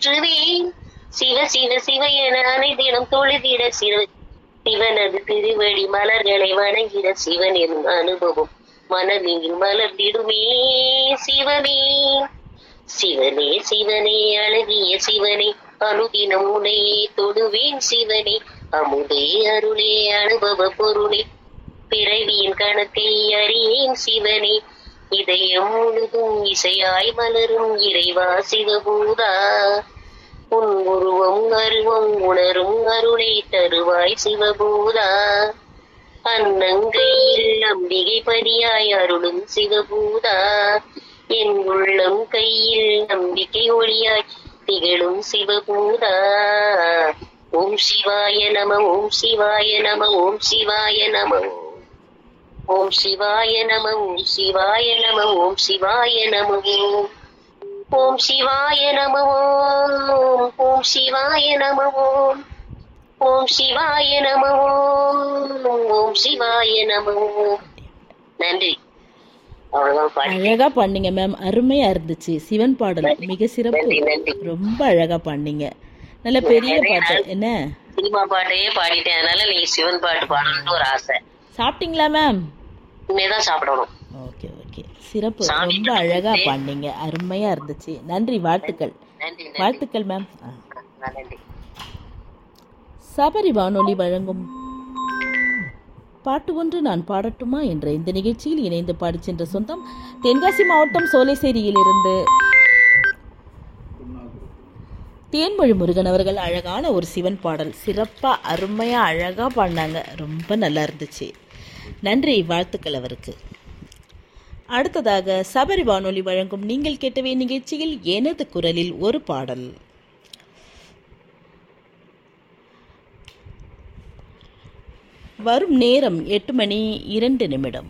போற்றுவேன் சிவ சிவ சிவ என அனைத்திடம் தொழுதிட சிவ சிவனது திருவடி மலர்களை வணங்கிட சிவன் எனும் அனுபவம் மனதில் மலர்ந்திடுமே சிவனே சிவனே சிவனே அழகிய சிவனே அனுதினம் உனையே தொடுவேன் சிவனே அமுதே அருளே அனுபவ பொருளே பிறவியின் கணக்கை அறியேன் சிவனே இதயம் முழுதும் இசையாய் மலரும் இறைவா சிவபூதா உன் உருவம் அருவம் உணரும் அருளை தருவாய் சிவபூதா அன்னங்கையில் நம்பிகை பதியாய் அருளும் சிவபூதா என் உள்ளம் கையில் நம்பிக்கை ஒளியாய் திகழும் சிவபூதா ஓம் சிவாய நம ஓம் சிவாய நம ஓம் சிவாய நம ஓம் சிவாய நம ஓம் சிவாய நம ஓம் சிவாய நம ஓம் ஓம் சிவாய நம ஓம் ஓம் சிவாய நம ஓம் ஓம் சிவாய நம ஓம் ஓம் சிவாய நம ஓம் நன்றி அவ்வளவுதான் பாடி அழகா பண்ணீங்க மேம் அருமையா இருந்துச்சு சிவன் பாடல் மிக சிறப்பு நன்றி நன்றி ரொம்ப அழகா பண்ணீங்க நல்ல பெரிய பாட்டு என்ன சினிமா பாட்டையே பாடிட்டேன் அதனால நீங்க சிவன் பாட்டு பாடணும்னு ஒரு ஆசை சாப்பிட்டீங்களா மேம் இனிமேதான் சாப்பிடணும் ஓகே ஓகே சிறப்பு சாமி ரொம்ப அழகா பண்ணீங்க அருமையா இருந்துச்சு நன்றி வாழ்த்துக்கள் நன்றி நன்றி வாழ்த்துக்கள் மேம் ஆ. ஆ, நன்றி சபரி வானொலி வழங்கும் பாட்டு ஒன்று நான் பாடட்டுமா என்ற இந்த நிகழ்ச்சியில் இணைந்து பாடிச் சென்ற சொந்தம் தென்காசி மாவட்டம் சோலைசேரியிலிருந்து தேன்மொழி முருகன் அவர்கள் அழகான ஒரு சிவன் பாடல் சிறப்பாக அருமையாக அழகாக பாடினாங்க ரொம்ப நல்லா இருந்துச்சு நன்றி வாழ்த்துக்கள் அவருக்கு அடுத்ததாக சபரி வானொலி வழங்கும் நீங்கள் கேட்டவே நிகழ்ச்சியில் எனது குரலில் ஒரு பாடல் வரும் நேரம் எட்டு மணி இரண்டு நிமிடம்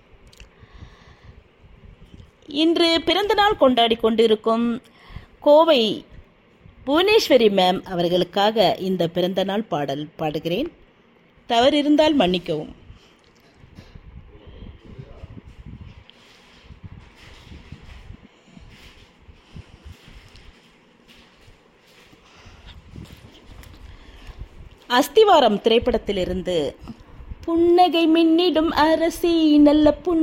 இன்று பிறந்தநாள் கொண்டாடி கொண்டிருக்கும் கோவை புவனேஸ்வரி மேம் அவர்களுக்காக இந்த பிறந்தநாள் பாடல் பாடுகிறேன் தவறிருந்தால் மன்னிக்கவும் அஸ்திவாரம் திரைப்படத்திலிருந்து புன்னகை மின்னிடும் அரசி நல்ல புன்